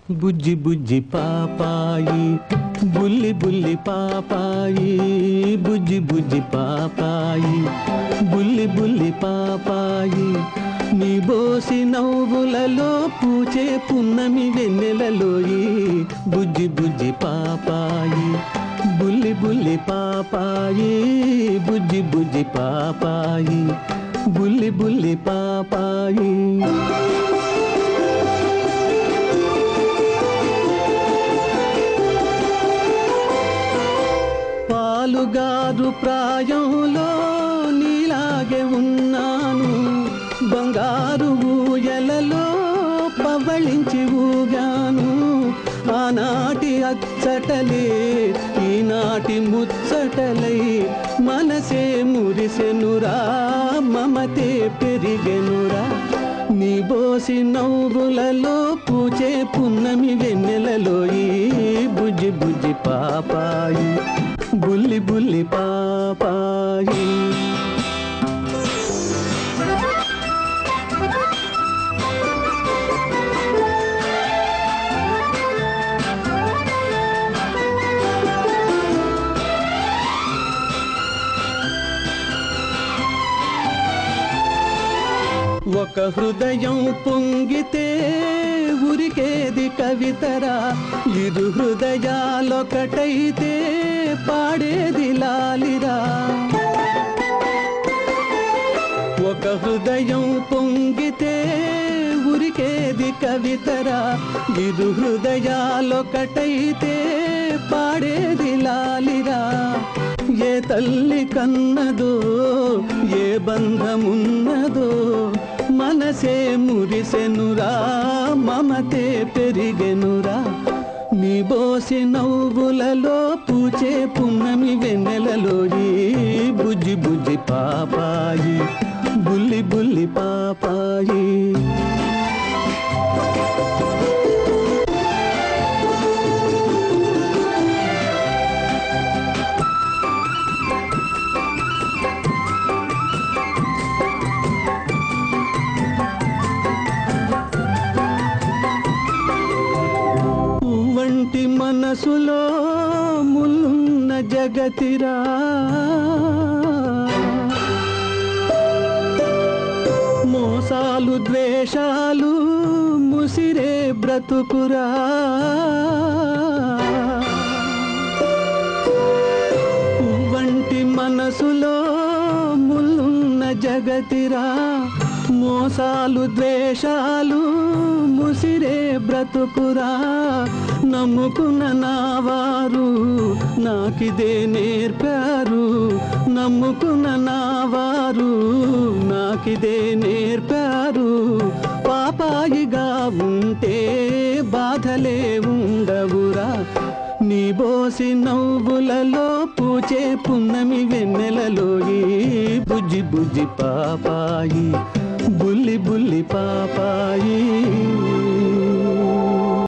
బుజ్జి బుజ్జి పాపాయి బుల్లి బుల్లి పాపాయి బుజ్జి బుజ్జి పాపాయి బుల్లి బుల్లి పాపాయి నీ బోసి నవ్వులలో పూచే పున్నమి వెన్నెలలోయి బుజ్జి బుజ్జి పాపాయి బుల్లి బుల్లి పాపాయి బుజ్జి బుజ్జి పాపాయి బుల్లి బుల్లి పాపాయి పాలుగారు ప్రాయంలో నీలాగే ఉన్నాను బంగారు ఊయలలో పవళించి ఊగాను ఆనాటి అచ్చటలే ఈనాటి ముచ్చటలై మనసే మురిసెనురా మమతే పెరిగెనురా నీ బోసి నవ్వులలో పూచే పున్నమి వెన్నెలలోయి బుజ్జి బుజ్జి పాపాయి బుల్లి బుల్లి పాపాయి ఒక హృదయం పొంగితే ఉరికేది కవితరా ఇరు హృదయాలొకటైతే పాడేది లాలిరా ఒక హృదయం పొంగితే ఉరికేది కవితరా ఇరు హృదయాలొకటైతే పాడేది లాలిరా ఏ తల్లి కన్నదో ఏ బంధమున్నదో మనసే మురిసెనురా మమతే పెరిగెనురా నీ బోసి నవ్వులలో పూచే పున్నమి వెన్నెలలోయి బుజ్జి బుజ్జి పాపాయి బుల్లి బుల్లి పాపాయి వంటి మనసులో ముల్లున్న జగతిరా మోసాలు ద్వేషాలు ముసిరే బ్రతుకురా వంటి మనసులో ముల్లున్న జగతిరా మోసాలు ద్వేషాలు ముసిరే బ్రతుకురా నమ్ముకున్న నావారు నాకిదే నేర్పారు నమ్ముకున్న నావారు నాకిదే నేర్పారు పాపాయిగా ఉంటే బాధలే ఉండవురా నీ బోసి నవ్వులలో పూచే పున్నమి వెన్నెలలోయి బుజ్జి బుజ్జి పాపాయి బుల్లి బుల్లి పాపాయి